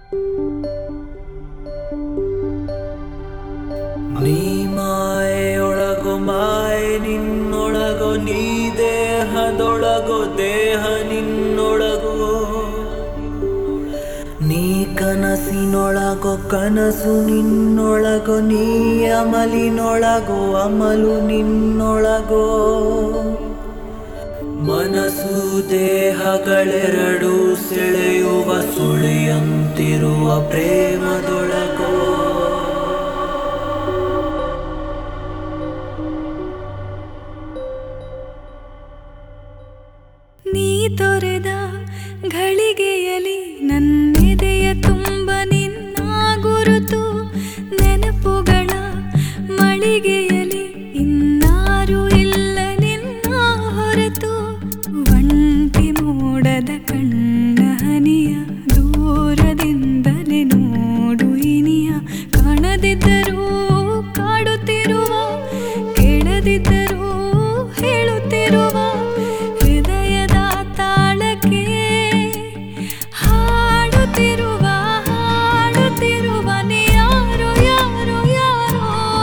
ನೀ ಮಾಯೆಯೊಳಗೋ ಮಾಯೆ ನಿನ್ನೊಳಗೋ ನೀ ದೇಹದೊಳಗೋ ದೇಹ ನಿನ್ನೊಳಗೋ ನೀ ಕನಸಿನೊಳಗೋ ಕನಸು ನಿನ್ನೊಳಗೋ ನೀ ಅಮಲಿನೊಳಗೋ ಅಮಲು ನಿನ್ನೊಳಗೋ ಮನಸ್ಸು ದೇಹಗಳೆರಡು ಸೆಳೆಯುವ ಸುಳಿಯಂತಿರುವ ಪ್ರೇಮದೊಳಗೋ ನೀ ತೊರೆದ ಘಳಿಗೆಯಲಿ ನನ್ನೆದೆಯ ತುಂಬ ನಿನ್ನ ಗುರುತು ನೆನಪುಗಳ ಮಳಿಗೆಯಲಿ ಇನ್ನಾರು ಇಲ್ಲ ನಿನ್ನ ಹೊರತು ಒಂಟಿ ಮೋಡದ ಕಣ್ಣ ಹನಿಯ ದೂರದಿಂದಲೇ ನೋಡು ಇನಿಯ ಕಾಣದಿದ್ದರೂ ಕಾಡುತ್ತಿರುವ ಕೇಳದಿದ್ದರೂ ಹೇಳುತ್ತಿರುವ ಹೃದಯದ ತಾಳಕ್ಕೆ ಹಾಡುತ್ತಿರುವ ಹಾಡುತ್ತಿರುವ ನೀ ಯಾರೋ ಯಾರೋ ಯಾರೋ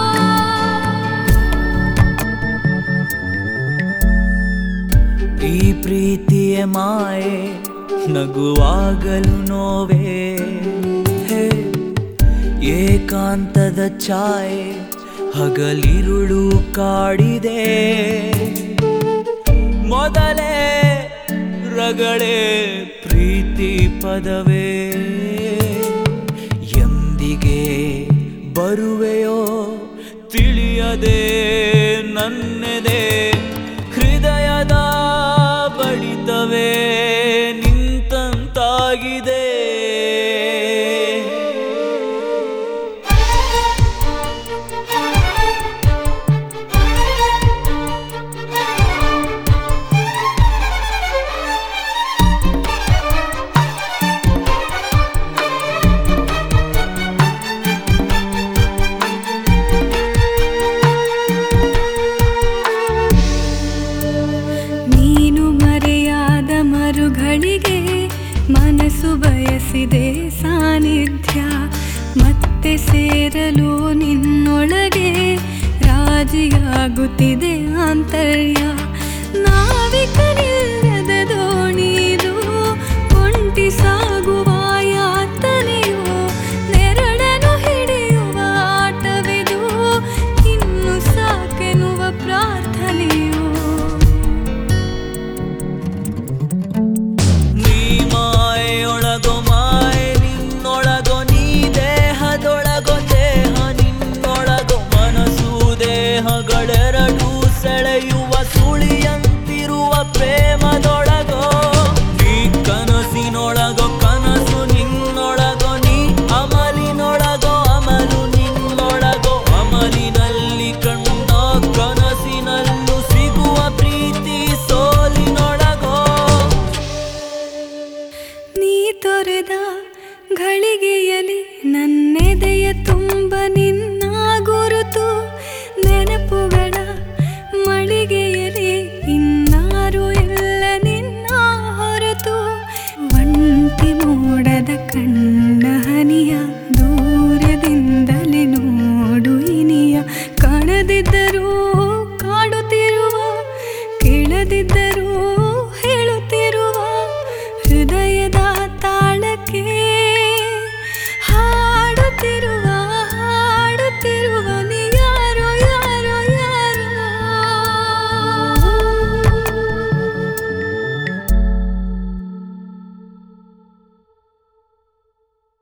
ಈ ಪ್ರೀತಿಯ ಮಾಯೆ ನಗುವಾಗಲು ನೋವೇ ಹೇ ಏಕಾಂತದ ಛಾಯೆ ಹಗಲಿರುಳು ಕಾಡಿದೆ ಮೊದಲೇ ರಗಳೇ ಪ್ರೀತಿ ಪದವೇ ಎಂದಿಗೆ ಬರುವೆಯೋ ತಿಳಿಯದೆ ನನ್ನೆದೆ ಹೃದಯದ ಬಡಿತವೇ ನಿಂತಂತಾಗಿದೆ ನೀನು ಮರೆಯಾದ ಮರುಗಳಿಗೆ ಮನಸ್ಸು ಬಯಸಿದೆ ಸಾನ್ನಿಧ್ಯ ಮತ್ತೆ ಸೇರಲು ನಿನ್ನೊಳಗೆ ರಾಜಿಯಾಗುತ್ತಿದೆ ಆಂತರ್ಯ ನಾವಿಕ ನಿಲ್ಲ